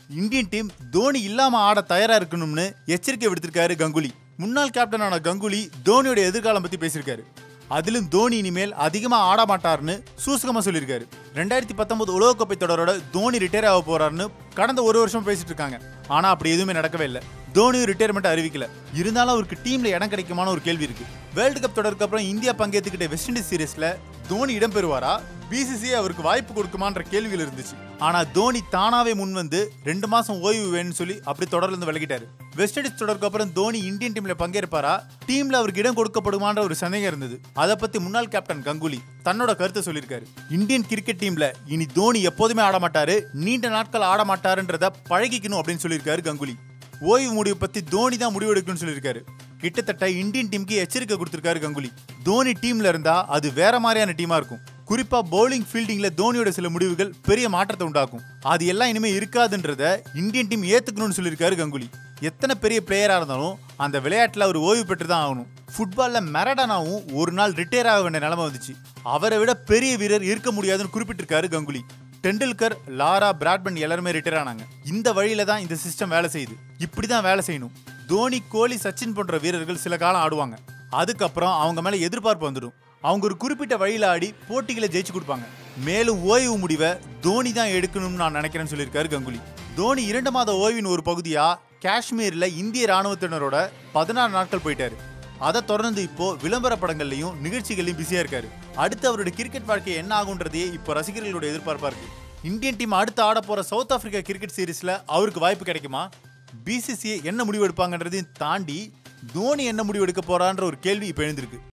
Indian team Dhoni இல்லாம ஆட தயாரா இருக்கணும்னு எச்சரிக்கை விடுத்திருக்காரு கங்குலி முன்னாள் கேப்டனான கங்குலி தோனியோட எதிர்காலம் பத்தி பேசியிருக்காரு அதிலும் தோனி இனிமேல் அதிகமா ஆட மாட்டாருன்னு சூசகமா சொல்லியிருக்காரு ரெண்டாயிரத்தி பத்தொன்பது உலகக்கோப்பை தொடரோட தோனி ரிட்டையர் ஆக போறாருன்னு கடந்த ஒரு வருஷம் பேசிட்டு இருக்காங்க ஆனா அப்படி எதுவுமே நடக்கவே இல்லை தோனியும் ரிட்டையர்மெண்ட் அறிவிக்கல இருந்தாலும் அவருக்கு டீம்ல இடம் கிடைக்குமான ஒரு கேள்வி இருக்கு வேர்ல்டு கப் தொடருக்கு அப்புறம் இந்தியா பங்கேற்றுக்கிட்ட வெஸ்ட் இண்டீஸ் சீரீஸ்ல தோனி இடம் பெறுவாரா பிசிசிஐ அவருக்கு வாய்ப்பு கொடுக்குமான்ற கேள்விகள் இருந்துச்சு ஆனா தோனி தானாவே முன் வந்து ரெண்டு மாசம் ஓய்வு வேணும்னு சொல்லி அப்படி தொடர்ல இருந்து விலகிட்டாரு வெஸ்ட் இண்டீஸ் தொடருக்கு அப்புறம் தோனி இந்தியன் டீம்ல பங்கேற்பாரா டீம்ல அவருக்கு இடம் கொடுக்கப்படுமான்ற ஒரு சந்தேகம் இருந்தது அதை பத்தி முன்னாள் கேப்டன் கங்குலி தன்னோட கருத்தை சொல்லியிருக்காரு இந்தியன் கிரிக்கெட் டீம்ல இனி தோனி எப்போதுமே ஆட மாட்டாரு நீண்ட நாட்கள் ஆட மாட்டாருன்றத பழகிக்கணும் அப்படின்னு சொல்லியிருக்காரு கங்குலி ஓய்வு முடிவு பத்தி தோனி தான் முடிவெடுக்கணும்னு சொல்லியிருக்காரு கிட்டத்தட்ட இந்தியன் டீமுக்கு எச்சரிக்கை கொடுத்திருக்காரு கங்குலி தோனி டீம்ல இருந்தா அது வேற மாதிரியான டீமா இருக்கும் குறிப்பா பவுலிங் ஃபீல்டிங்ல தோனியோட சில முடிவுகள் பெரிய மாற்றத்தை உண்டாக்கும் அது எல்லாம் இனிமே இருக்காதுன்றத இந்தியன் டீம் ஏத்துக்கணும்னு சொல்லியிருக்காரு கங்குலி எத்தனை பெரிய பிளேயரா இருந்தாலும் அந்த விளையாட்டுல அவர் ஓய்வு பெற்று தான் ஆகணும் ஃபுட்பால்ல மெரடானாவும் ஒரு நாள் ரிட்டையர் ஆக வேண்டிய நிலைமை வந்துச்சு அவரை விட பெரிய வீரர் இருக்க முடியாதுன்னு குறிப்பிட்டிருக்காரு கங்குலி டெண்டுல்கர் லாரா பிராட்மன் எல்லாருமே ரிட்டையர் ஆனாங்க இந்த வழியில தான் இந்த சிஸ்டம் வேலை செய்யுது இப்படி தான் வேலை செய்யணும் தோனி கோலி சச்சின் போன்ற வீரர்கள் சில காலம் ஆடுவாங்க அதுக்கப்புறம் அவங்க மேல எதிர்பார்ப்பு வந்துடும் அவங்க ஒரு குறிப்பிட்ட வழியில ஆடி போட்டிகளை ஜெயிச்சு கொடுப்பாங்க மேலும் ஓய்வு முடிவை தோனி தான் எடுக்கணும்னு நான் நினைக்கிறேன்னு சொல்லியிருக்காரு கங்குலி தோனி இரண்டு மாத ஓய்வின் ஒரு பகுதியா காஷ்மீர்ல இந்திய ராணுவத்தினரோட பதினாறு நாட்கள் போயிட்டாரு அதை தொடர்ந்து இப்போ விளம்பர படங்கள்லயும் நிகழ்ச்சிகள்லயும் பிஸியா இருக்காரு அடுத்து அவருடைய கிரிக்கெட் வாழ்க்கை என்ன ஆகுன்றதையே இப்போ ரசிகர்களோட எதிர்பார்ப்பா இருக்கு இந்தியன் டீம் அடுத்து ஆட போற சவுத் ஆப்பிரிக்கா கிரிக்கெட் சீரிஸ்ல அவருக்கு வாய்ப்பு கிடைக்குமா பிசிசிஐ என்ன முடிவு எடுப்பாங்கன்றதையும் தாண்டி தோனி என்ன முடிவு எடுக்க போறான்ற ஒரு கேள்வி இப்போ எழுந்திருக்கு